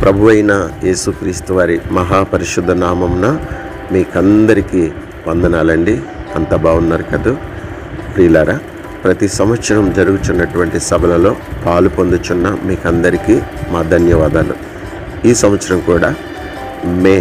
ప్రభు అయిన యేసుక్రీస్తు వారి మహాపరిశుద్ధ నామంన మీకందరికీ వందనాలండి అంత బాగున్నారు కదా ప్రియులారా ప్రతి సంవత్సరం జరుగుతున్నటువంటి సభలలో పాలు పొందుచున్న మీకందరికీ మా ధన్యవాదాలు ఈ సంవత్సరం కూడా మే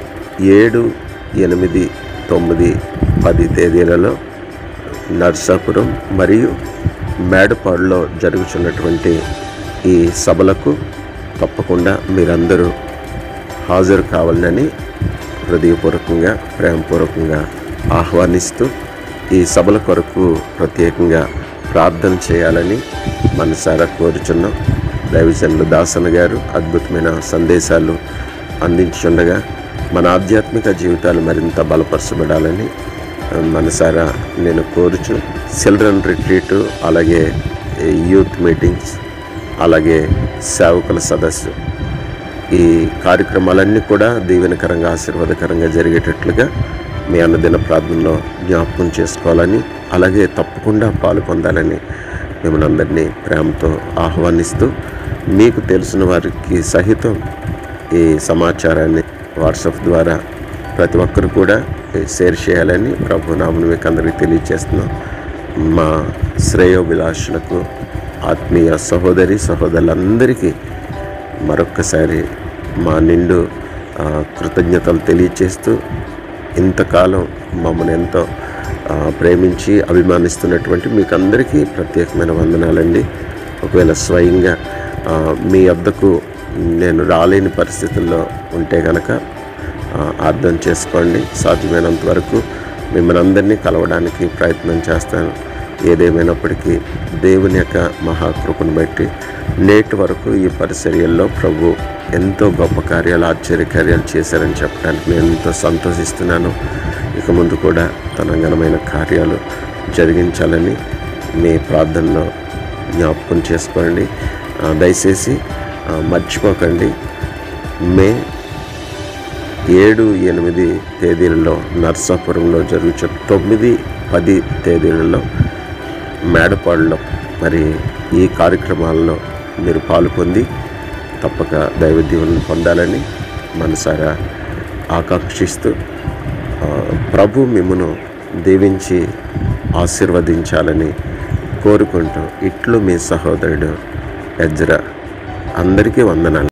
ఏడు ఎనిమిది తొమ్మిది పది తేదీలలో నర్సాపురం మరియు మేడపాడులో జరుగుతున్నటువంటి ఈ సభలకు తప్పకుండా మీరందరూ హాజరు కావాలని హృదయపూర్వకంగా ప్రేమపూర్వకంగా ఆహ్వానిస్తూ ఈ సభల కొరకు ప్రత్యేకంగా ప్రార్థన చేయాలని మనసారా కోరుచున్నాం దైవజనులు దాసన్ గారు అద్భుతమైన సందేశాలు అందించుండగా మన ఆధ్యాత్మిక జీవితాలు మరింత బలపరచబడాలని మనసారా నేను కోరుచు చిల్డ్రన్ రిట్రీట్ అలాగే యూత్ మీటింగ్స్ అలాగే సేవకుల సదస్సు ఈ కార్యక్రమాలన్నీ కూడా దీవెనకరంగా ఆశీర్వాదకరంగా జరిగేటట్లుగా మీ అన్నదిన ప్రార్థనలో జ్ఞాపకం చేసుకోవాలని అలాగే తప్పకుండా పాలు పొందాలని మిమ్మల్ని అందరినీ ప్రేమతో ఆహ్వానిస్తూ మీకు తెలిసిన వారికి సహితం ఈ సమాచారాన్ని వాట్సాప్ ద్వారా ప్రతి ఒక్కరు కూడా షేర్ చేయాలని ప్రభు నామను మీకు అందరికీ తెలియజేస్తున్నాం మా శ్రేయోభిలాషులకు ఆత్మీయ సహోదరి సహోదరులందరికీ మరొక్కసారి మా నిండు ఆ, కృతజ్ఞతలు తెలియచేస్తూ ఇంతకాలం మమ్మల్ని ఎంతో ఆ, ప్రేమించి అభిమానిస్తున్నటువంటి మీకు అందరికీ ప్రత్యేకమైన వందనాలండి ఒకవేళ స్వయంగా ఆ, మీ వద్దకు నేను రాలేని పరిస్థితుల్లో ఉంటే కనుక ఆ, అర్థం చేసుకోండి సాధ్యమైనంత వరకు మిమ్మల్ని అందరినీ కలవడానికి ప్రయత్నం చేస్తాను ఏదేమైనప్పటికీ దేవుని యొక్క మహాకృపను బట్టి నేటి వరకు ఈ పరిచర్యల్లో ప్రభు ఎంతో గొప్ప కార్యాలు ఆశ్చర్య కార్యాలు చేశారని చెప్పడానికి నేను ఎంతో సంతోషిస్తున్నాను ఇక ముందు కూడా తన ఘనమైన కార్యాలు జరిగించాలని మీ ప్రార్థనలో జ్ఞాపకం చేసుకోండి ఆ, దయచేసి ఆ, మర్చిపోకండి మే ఏడు ఎనిమిది తేదీలలో నర్సాపురంలో జరుగుచు తొమ్మిది పది తేదీలలో మేడపాడులో మరి ఈ కార్యక్రమాల్లో మీరు పాలు పొంది తప్పక దైవ దీవెనలు పొందాలని మనసారా ఆకాంక్షిస్తూ ఆ, ప్రభు మిమ్మను దీవించి ఆశీర్వదించాలని కోరుకుంటూ ఇట్లు మీ సహోదరుడు ఎజ్రా అందరికీ వందనాలు